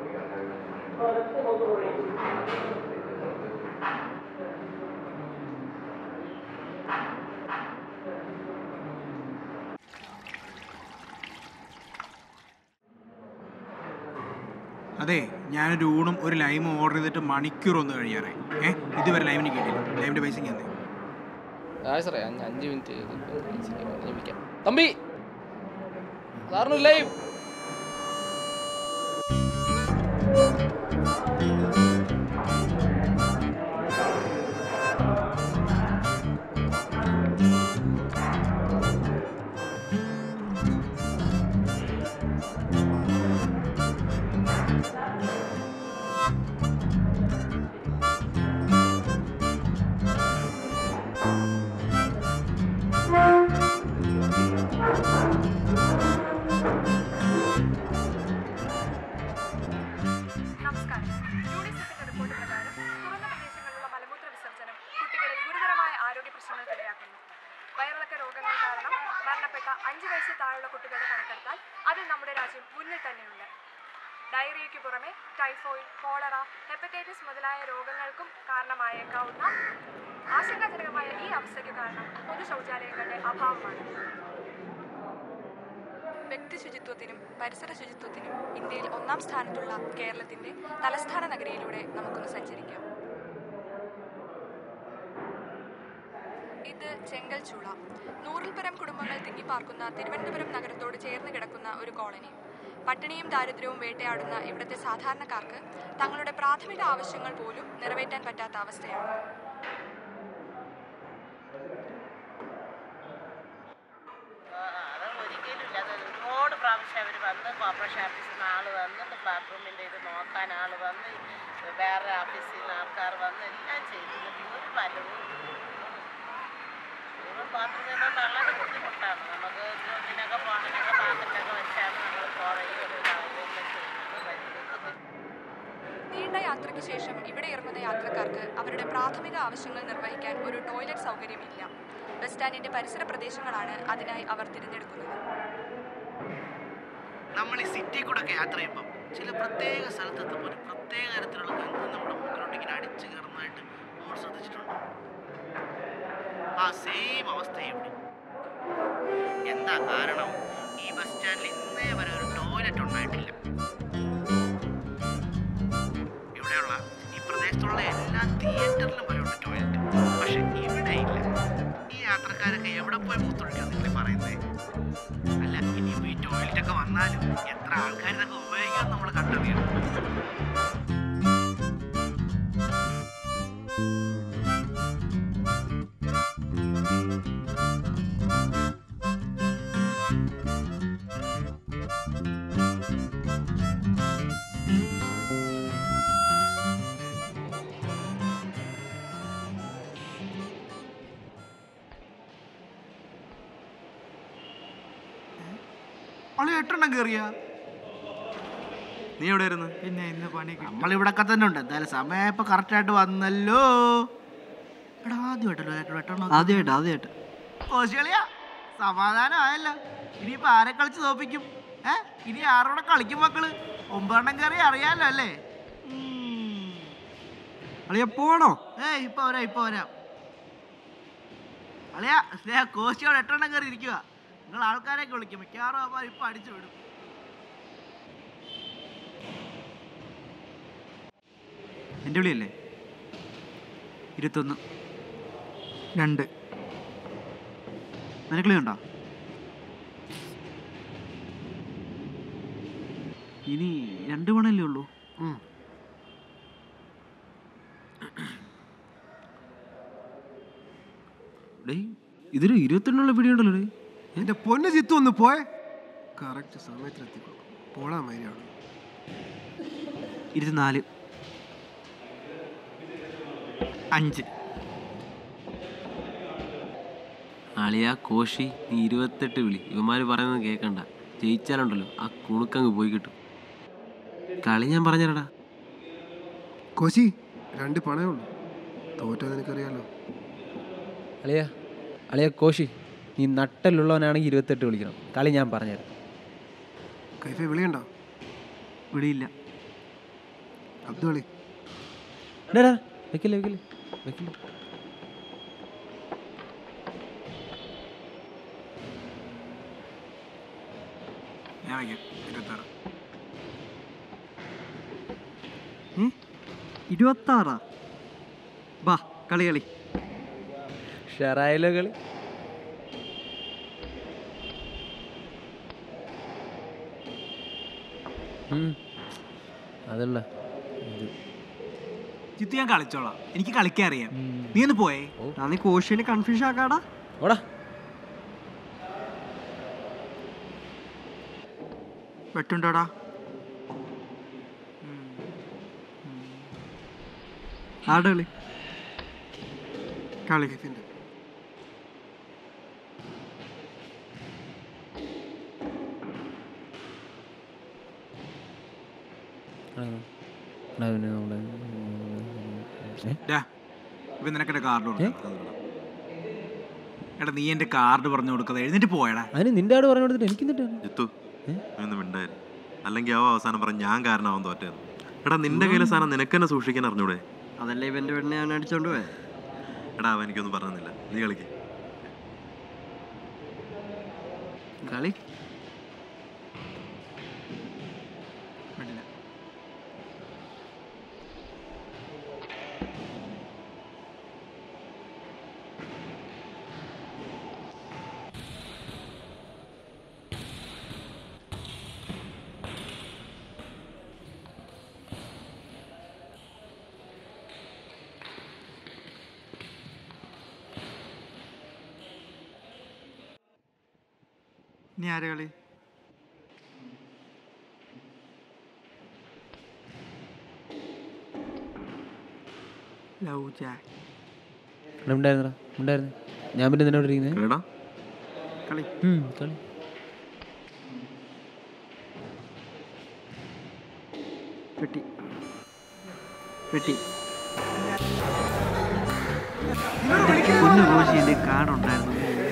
അതെ ഞാനൊരു ഊണും ഒരു ലൈമും ഓർഡർ ചെയ്തിട്ട് മണിക്കൂർ ഒന്ന് കഴിയാറായി ഏ ഇതുവരെ ലൈമിന് കിട്ടിയില്ല ലൈമിൻ്റെ പൈസ ഞാൻ ആ സാറേ അഞ്ച് അഞ്ച് മിനിറ്റ് നിയമിക്കാം തമ്പി സാറിന് ലൈവ് നമസ്കാരം യൂണിസെഫിന്റെ റിപ്പോർട്ട് പ്രകാരം തുറന്ന പ്രദേശങ്ങളിലുള്ള മലമൂത്ര വിസർജനം കുട്ടികളിൽ ഗുരുതരമായ ആരോഗ്യ പ്രശ്നങ്ങൾക്ക് ഇടയാക്കുന്നു വയറിളക്ക രോഗങ്ങൾ കാരണം മരണപ്പെട്ട അഞ്ച് വയസ്സിൽ താഴെയുള്ള കുട്ടികളുടെ കണക്കെടുത്താൽ അതിൽ നമ്മുടെ രാജ്യം മുന്നിൽ തന്നെയുണ്ട് ഡയറിയയ്ക്ക് പുറമെ ടൈഫോയിഡ് കോളറ ഹെപ്പറ്റൈറ്റിസ് മുതലായ രോഗങ്ങൾക്കും കാരണമായേക്കാവുന്ന ആശങ്കാജനകമായ ഈ അവസ്ഥയ്ക്ക് കാരണം പൊതു ശൗചാലയങ്ങളുടെ അഭാവമാണ് വ്യക്തി ശുചിത്വത്തിനും പരിസര ശുചിത്വത്തിനും ഇന്ത്യയിൽ ഒന്നാം സ്ഥാനത്തുള്ള കേരളത്തിന്റെ തലസ്ഥാന നഗരിയിലൂടെ നമുക്കൊന്ന് സഞ്ചരിക്കാം ഇത് ചെങ്കൽച്ചൂള നൂറിൽ പരം കുടുംബങ്ങൾ തിങ്ങിപ്പാർക്കുന്ന തിരുവനന്തപുരം നഗരത്തോട് ചേർന്ന് കിടക്കുന്ന ഒരു കോളനി പട്ടിണിയും ദാരിദ്ര്യവും വേട്ടയാടുന്ന ഇവിടുത്തെ സാധാരണക്കാർക്ക് തങ്ങളുടെ പ്രാഥമിക ആവശ്യങ്ങൾ പോലും നിറവേറ്റാൻ പറ്റാത്ത അവസ്ഥയാണ് അത് ഒരിക്കലുമില്ല അത് ഒരുപാട് പ്രാവശ്യം അവർ വന്ന് കോർപ്പറേഷൻ ഓഫീസിൽ നിന്ന് ആൾ വന്ന് ബാത്റൂമിൻ്റെ ഇത് നോക്കാൻ ആൾ വന്ന് വേറെ ഓഫീസിൽ നിന്ന് ആൾക്കാർ വന്ന് എല്ലാം ചെയ്തു എന്നിട്ട് ഒരു ഫലവും ഇപ്പം ബാത്റൂമിൽ നിന്ന് വളരെ ബുദ്ധിമുട്ടാണ് നമുക്ക് ഇതിനൊക്കെ പോകണമെങ്കിൽ പാത്രത്തിലൊക്കെ വെച്ചാണ് നമ്മൾ പോവുകയും ഇതാവുകയും ചെയ്യുന്നത് വലിയ നീണ്ട യാത്രയ്ക്ക് ശേഷം ഇവിടെ ഇറങ്ങുന്ന യാത്രക്കാർക്ക് അവരുടെ പ്രാഥമിക ആവശ്യങ്ങൾ നിർവഹിക്കാൻ ഒരു ടോയ്ലറ്റ് സൗകര്യമില്ല ബസ് സ്റ്റാൻഡിന്റെ പരിസര പ്രദേശങ്ങളാണ് അതിനായി അവർ തിരഞ്ഞെടുക്കുന്നത് നമ്മൾ ഈ സിറ്റി കൂടെ ഒക്കെ യാത്ര ചെയ്യുമ്പോൾ ചില പ്രത്യേക സ്ഥലത്തെത്തുമ്പോൾ ഒരു പ്രത്യേക തരത്തിലുള്ള ഗന്ധം നമ്മുടെ മൂക്കിലോട്ട് ഇങ്ങനെ അടിച്ചു കയറുന്നതായിട്ട് നമ്മൾ ശ്രദ്ധിച്ചിട്ടുണ്ട് ആ സെയിം അവസ്ഥ ഇവിടെ എന്താ കാരണം ഈ ബസ് സ്റ്റാൻഡിൽ ഇന്നേ വരെ ഒരു ടോയ്ലറ്റ് ഉണ്ടായിട്ടില്ല ഇവിടെയുള്ള ഈ പ്രദേശത്തുള്ള എല്ലാ തിയേറ്ററിലും വരെ ഉണ്ട് ടോയ്ലറ്റ് പക്ഷെ ഇവിടെ ഇല്ല ഈ യാത്രക്കാരൊക്കെ എവിടെ പോയി മൂത്തൊഴിക്കാന്നില്ലേ പറയുന്നത് അല്ല ഇനിയിപ്പോ ഈ ടോയ്ലറ്റ് ഒക്കെ വന്നാലും എത്ര ആൾക്കാർ ഇതൊക്കെ ഉപയോഗിക്കാൻ നമ്മൾ കണ്ടറിയണം അവള് എട്ടെണ്ണം കയറിയ നീ എവിടെ ആയിരുന്നു പിന്നെ ഇന്ന് പണി നമ്മളിവിടൊക്കെ തന്നെ ഉണ്ട് എന്തായാലും സമയം ഇപ്പൊ കറക്റ്റ് ആയിട്ട് വന്നല്ലോ എടാ ആദ്യമായിട്ടല്ലോ ഏറ്റവും വെട്ടണം ആദ്യമായിട്ട് ആദ്യമായിട്ട് കോശികളിയാ സമാധാനം ആയല്ലോ ഇനിയിപ്പോ ആരെ കളിച്ച് തോപ്പിക്കും ഏ ഇനി ആരോടെ കളിക്കും മക്കള് ഒമ്പതെണ്ണം കയറി അറിയാലോ അല്ലേ ഉം. അളിയ പോണോ ഏ ഇപ്പൊ വരാം ഇപ്പൊ വരാം അളിയാ ദേ കോശിയോട് എട്ടെണ്ണം കയറി ഇരിക്കുക നിങ്ങൾ ആൾക്കാരെയൊക്കെ വിളിക്കും മിക്കവാറും അവന്മാർ ഇപ്പൊ അടിച്ചു വിടും എൻ്റെ വിളിയല്ലേ ഇരുപത്തൊന്ന് രണ്ട് നിനക്ക് കളി ഉണ്ടോ ഇനി രണ്ട് മണല്ലേ ഉള്ളൂ ഡേയ് ഇതൊരു ഇരുപത്തെണ്ണുള്ള വീഡിയോ ഉണ്ടല്ലോ ഡേ എന്റെ പൊന്ന് ചിത്തു ഒന്ന് പോയെ കറക്റ്റ് സമയത്തിൽ എത്തിക്കോളും പോളാ മാതിരിയാണ് ഇരുപത്തിനാല് അഞ്ച് അളിയാ കോശി നീ ഇരുപത്തെട്ട് വിളി ഇവന്മാര് പറയുന്നത് കേൾക്കണ്ട ജയിച്ചാലുണ്ടല്ലോ ആ കുണുക്കങ്ങ് പോയി കിട്ടും കളി ഞാൻ പറഞ്ഞടാ കോശി രണ്ട് പണേ ഉള്ളൂ തോറ്റാ നിനക്കറിയാലോ അളിയ അളിയ കോശി നീ നട്ടലുള്ളവനാണെങ്കിൽ ഇരുപത്തെട്ട് വിളിക്കണം കളി ഞാൻ പറഞ്ഞുതരാം കൈഫെ വിളിയണ്ടോ വിളിയില്ല അബ്ദു കളി ഡാ, ഡാ, വെക്കില്ലേ വെക്കില്ലേ വെക്കില്ലേ ഞാൻ വയ്ക്കാം ഇരുപത്താറ് ഇരുപത്താറാ ബാ കളി കളി ഷെറായിലോ കളി ഉം. അതല്ല ഇത് ചിത്തു ഞാൻ കളിച്ചോളാം എനിക്ക് കളിക്കാൻ അറിയാം നീ ഒന്ന് പോയേ ഞാൻ നീ കോഷ്യന് കൺഫ്യൂഷൻ ആക്കാടാ ഓടാ വെട്ടുണ്ടോടാ ആട് കളി കളി ആ. എടാ, പിന്നെ നമ്മുടെ ഏ? ഡാ, ഇപ്പൊ നിനക്കെന്റെ കാർഡ് കൊടുക്കാം എടാ നീ എന്റെ കാർഡ് പറഞ്ഞു കൊടുക്കാതെ എഴുന്നേറ്റ് പോയടാ അതിന് നിന്റെ ആട് പറഞ്ഞു കൊടുത്തിട്ട് എനിക്ക് എന്നിട്ടാണ് ജിത്തു ഒന്ന് മിണ്ടായിരുന്നു അല്ലെങ്കിൽ അവ അവസാനം പറഞ്ഞ് ഞാൻ കാരണമാവാൻ തോറ്റത് എടാ നിന്റെ കയ്യിലെ സാധനം നിനക്ക് തന്നെ സൂക്ഷിക്കാൻ അറിഞ്ഞൂടെ അതല്ലേ ഇവന്റെ പെണ്ണെ ഞാൻ അടിച്ചോണ്ട് പോയെ എടാ അവൻ എനിക്കൊന്നും പറഞ്ഞില്ല നീ കളിക്ക് കളി വേണ്ടില്ല ഇനി ആരെ കളി ലവ് ജാക്ക് എടാ, ഉണ്ടായിരുന്നെടാ ഉണ്ടായിരുന്നു ഞാൻ പിന്നെ നിന്നോട് ഇരിക്കുന്നത് എടാ കളി കളി പെട്ടി പെട്ടി കുഞ്ഞു കോശി എൻ്റെ കാർഡുണ്ടായിരുന്നു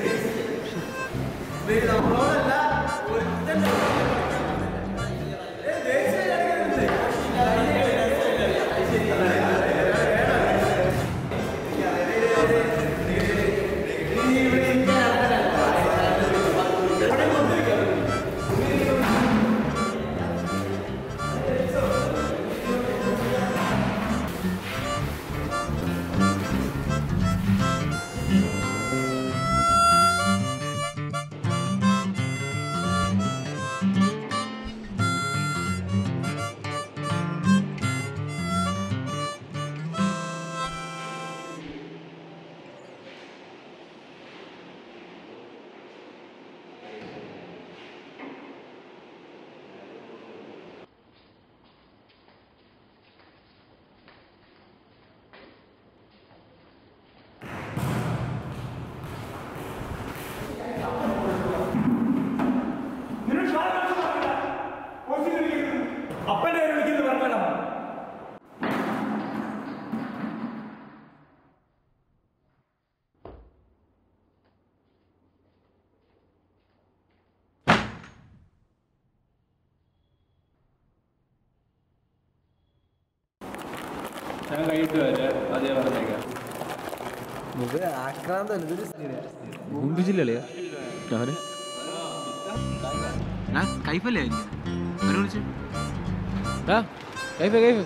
മുമ്പിച്ചില്ലളിയാ അവന് എടാ കൈഫല്ലേ ആയിരിക്കും അവനെ വിളിച്ച് ആ കൈഫ് കൈഫ്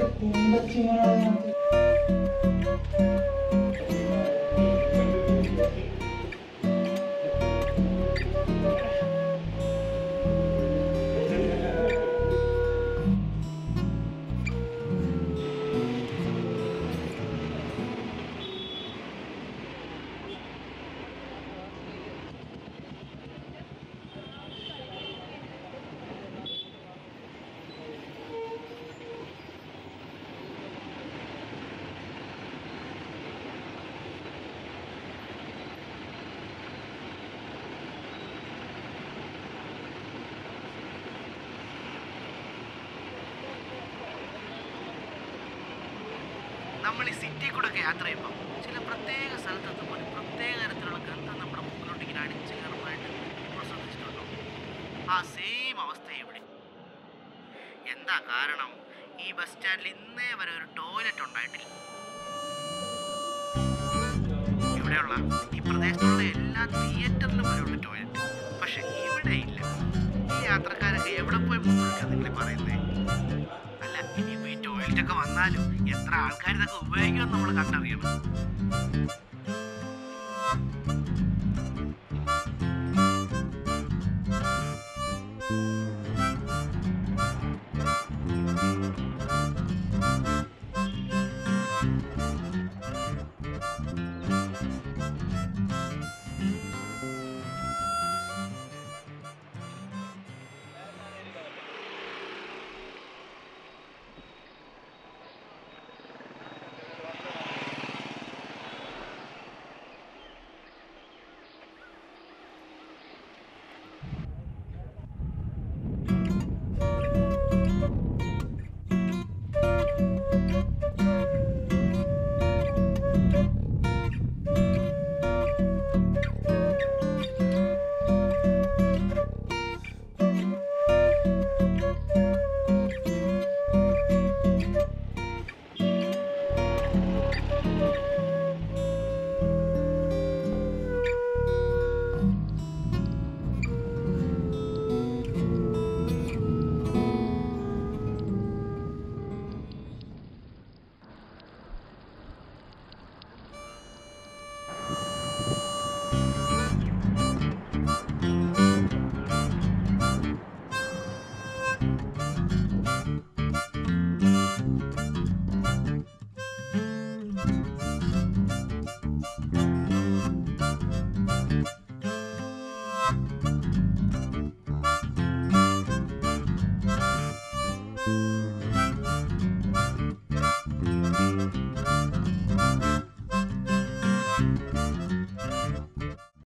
നമ്മൾ ഈ സിറ്റി കൂടെ ഒക്കെ യാത്ര ചെയ്യുമ്പോൾ ചില പ്രത്യേക സ്ഥലത്തെത്തുമ്പോൾ ഒരു പ്രത്യേക തരത്തിലുള്ള ഗന്ധം നമ്മുടെ മുക്കിലോട്ട് ഇങ്ങനെ അടിച്ചു കയറുന്നതായിട്ട് ഇപ്പോൾ ശ്രദ്ധിച്ചിട്ടുണ്ടോ ആ സെയിം അവസ്ഥ ഇവിടെ എന്താ കാരണം ഈ ബസ് സ്റ്റാൻഡിൽ ഇന്നേ വരെ ഒരു ടോയ്ലറ്റ് ഉണ്ടായിട്ടില്ല ഇവിടെയുള്ള ഈ പ്രദേശത്തുള്ള എല്ലാ തിയേറ്ററിലും വരെയുള്ള ടോയ്ലറ്റ് പക്ഷെ ഇവിടെ ഇല്ല ഈ യാത്രക്കാരൊക്കെ എവിടെ പോയി മുക്കൊടുക്കാൻ നിങ്ങൾ പറയുന്നേ അല്ല ഇനിയിപ്പോ ഈ ടോയ്ലറ്റ് ഒക്കെ വന്നാലും എത്ര ആൾക്കാർ ഇതൊക്കെ ഉപയോഗിക്കുമെന്ന് നമ്മൾ കണ്ടറിയണം